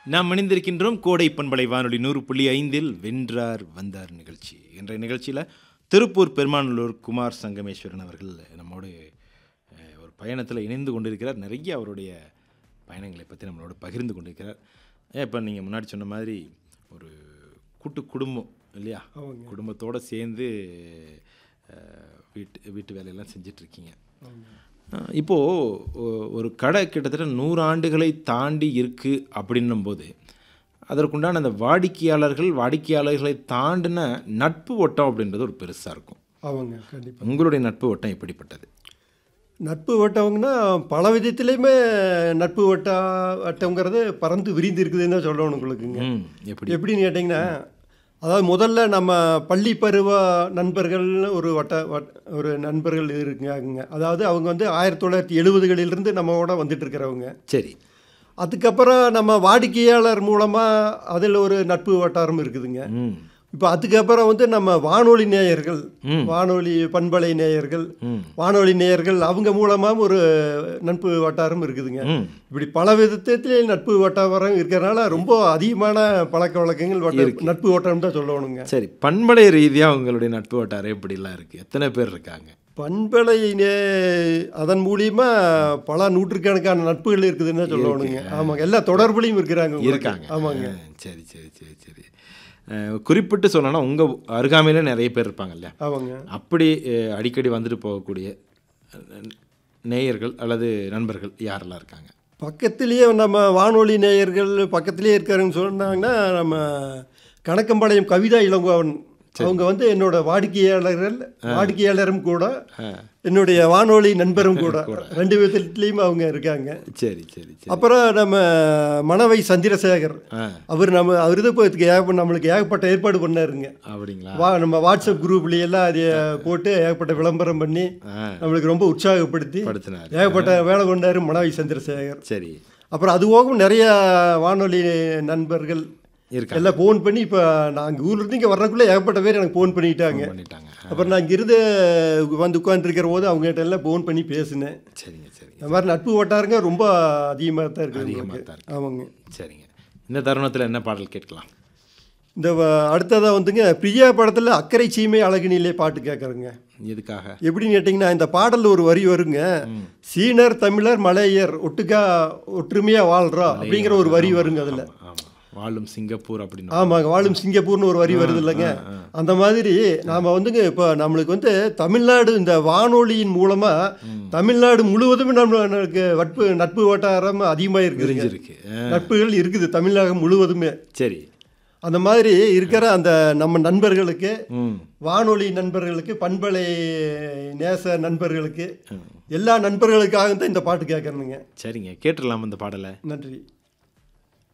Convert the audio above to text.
நாம் இணைந்திருக்கின்றோம் கோடை பண்பலை வானொலி நூறு புள்ளி ஐந்தில் வென்றார் வந்தார் நிகழ்ச்சி என்ற நிகழ்ச்சியில் திருப்பூர் பெருமானூர் குமார் சங்கமேஸ்வரன் அவர்கள் நம்மோடு அஹ், ஒரு பயணத்தில் இணைந்து கொண்டிருக்கிறார் நிறைய அவருடைய பயணங்களை பற்றி நம்மளோட பகிர்ந்து கொண்டிருக்கிறார் ஏன் இப்போ நீங்கள் முன்னாடி சொன்ன மாதிரி ஒரு கூட்டு குடும்பம் இல்லையா குடும்பத்தோடு சேர்ந்து அஹ், வீட்டு வீட்டு வேலையெல்லாம் செஞ்சிட்ருக்கீங்க இப்போது ஒரு கடை கிட்டத்தட்ட நூறு ஆண்டுகளை தாண்டி இருக்குது அப்படின்னும் போது அதற்குண்டான அந்த வாடிக்கையாளர்கள் வாடிக்கையாளர்களை தாண்டின நட்பு ஓட்டம் அப்படின்றது ஒரு பெருசாக இருக்கும் ஆமாங்க கண்டிப்பாக உங்களுடைய நட்பு ஓட்டம் எப்படிப்பட்டது நட்பு வட்டம்னா பல விதத்துலேயுமே நட்பு வட்ட வட்டங்கிறது பறந்து விரிந்து இருக்குதுன்னு தான் சொல்லணும் உங்களுக்குங்க ம் எப்படி எப்படின்னு கேட்டிங்கன்னா அதாவது முதல்ல நம்ம பள்ளி பருவ நண்பர்கள்னு ஒரு வட்ட வட் ஒரு நண்பர்கள் இருக்காங்க அதாவது அவங்க வந்து ஆயிரத்தி தொள்ளாயிரத்தி எழுபதுகளிலிருந்து நம்மளோட வந்துட்டு இருக்கிறவங்க சரி அதுக்கப்புறம் நம்ம வாடிக்கையாளர் மூலமாக அதில் ஒரு நட்பு வட்டாரம் இருக்குதுங்க ம் இப்போ அதுக்கப்புறம் வந்து நம்ம வானொலி நேயர்கள் ம். வானொலி பண்பலை நேயர்கள் ம் வானொலி நேயர்கள் அவங்க மூலமாக ஒரு நட்பு வட்டாரம் இருக்குதுங்க ம் இப்படி பல விதத்திலே நட்பு வட்டாரம் இருக்கிறனால ரொம்ப அதிகமான பழக்க வழக்கங்கள் வட்ட நட்பு வட்டம் தான் சொல்லணுங்க சரி பண்படை ரீதியாக உங்களுடைய நட்பு வட்டாரம் எப்படிலாம் இருக்குது எத்தனை பேர் இருக்காங்க பண்பலை நே அதன் மூலியமா பல நூற்றுக்கணக்கான நட்புகள் இருக்குதுன்னு தான் சொல்லணுங்க ஆமாங்க எல்லா தொடர்புலையும் இருக்கிறாங்க உங்களுக்கு. இருக்காங்க ஆமாங்க ஆ, சரி சரி சரி சரி அஹ், குறிப்பிட்டு சொல்லணும்னா உங்கள் அருகாமையில நிறைய பேர் இருப்பாங்க இல்லையா ஆமாங்க அப்படி அஹ், அடிக்கடி வந்துட்டு போகக்கூடிய அஹ், நேயர்கள் அல்லது நண்பர்கள் யாரெல்லாம் இருக்காங்க பக்கத்திலேயே நம்ம வானொலி நேயர்கள் பக்கத்திலேயே இருக்காருன்னு சொன்னாங்கன்னா நம்ம கணக்கம்பாளையம் கவிதா இளங்கோவன் அவங்க வந்து என்னோட வாடிக்கையாளர்கள் வாடிக்கையாளரும் கூட என்னுடைய வானொலி நண்பரும் கூட ரெண்டு விதத்துலேயும் அவங்க இருக்காங்க சரி சரி சரி அப்புறம் நம்ம மணவை சந்திரசேகர் ஆ அவர் நம்ம அவர் தான் இப்போ இதுக்கு ஏக நம்மளுக்கு ஏகப்பட்ட ஏற்பாடு பண்ணாருங்க அப்படிங்களா வா நம்ம வாட்ஸ்அப் குரூப்ல எல்லாம் அதை போட்டு ஏகப்பட்ட விளம்பரம் பண்ணி ஆ நம்மளுக்கு ரொம்ப உற்சாகப்படுத்தி படுத்தினார் ஏகப்பட்ட வேலை கொண்டாரு மணவை சந்திரசேகர் சரி அப்புறம் அது போகவும் நிறைய வானொலி நண்பர்கள் இருக்காங்க எல்லாம் ஃபோன் பண்ணி இப்போ நான் அங்கே ஊர்லேருந்து இங்கே வர்றதுக்குள்ளே ஏகப்பட்ட பேர் எனக்கு ஃபோன் பண்ணிட்டாங்க பண்ணிட்டாங்க அப்புறம் நான் இங்கிருந்து வந்து உட்காந்துருக்கிற போது அவங்ககிட்ட எல்லாம் ஃபோன் பண்ணி பேசினேன் சரிங்க சரிங்க இந்த மாதிரி நட்பு வட்டாரங்க ரொம்ப அதிகமாக தான் இருக்குது அதிகமாக உங்களுக்கு. தான் இருக்கு ஆமாங்க சரிங்க இந்த தருணத்தில் என்ன பாடல் கேட்கலாம் இந்த வ- அடுத்ததா வந்துங்க பிரியா படத்தில் அக்கறை சீமை அழகினிலே பாட்டு கேட்குறேங்க எதுக்காக எப்படின்னு கேட்டிங்கன்னா இந்த பாடலில் ஒரு வரி வருங்க சீனர் தமிழர் மலையர் ஒட்டுக்கா ஒற்றுமையாக வாழ்றோம் அப்படிங்கிற ஒரு வரி வருங்க அதில் ஆமாம் வாழும் சிங்கப்பூர் அப்படின்னு ஆமாங்க வாழும் சிங்கப்பூர்னு ஒரு வரி வருது இல்லைங்க அந்த மாதிரி நாம் வந்துங்க இப்போ நம்மளுக்கு வந்து தமிழ்நாடு இந்த வானொலியின் மூலமாக தமிழ்நாடு முழுவதுமே நம்மளுக்கு நட்பு நட்பு வட்டாரம் அதிகமாக இருக்குதுங்க விரிஞ்சிருக்கு ஆ, நட்புகள் இருக்குது தமிழகம் முழுவதுமே சரி அந்த மாதிரி இருக்கிற அந்த நம்ம நண்பர்களுக்கு ம் வானொலி நண்பர்களுக்கு பண்பலை நேச நண்பர்களுக்கு எல்லா நண்பர்களுக்காக தான் இந்த பாட்டு கேட்கறனுங்க சரிங்க கேட்டுடலாம் இந்த பாடலை நன்றி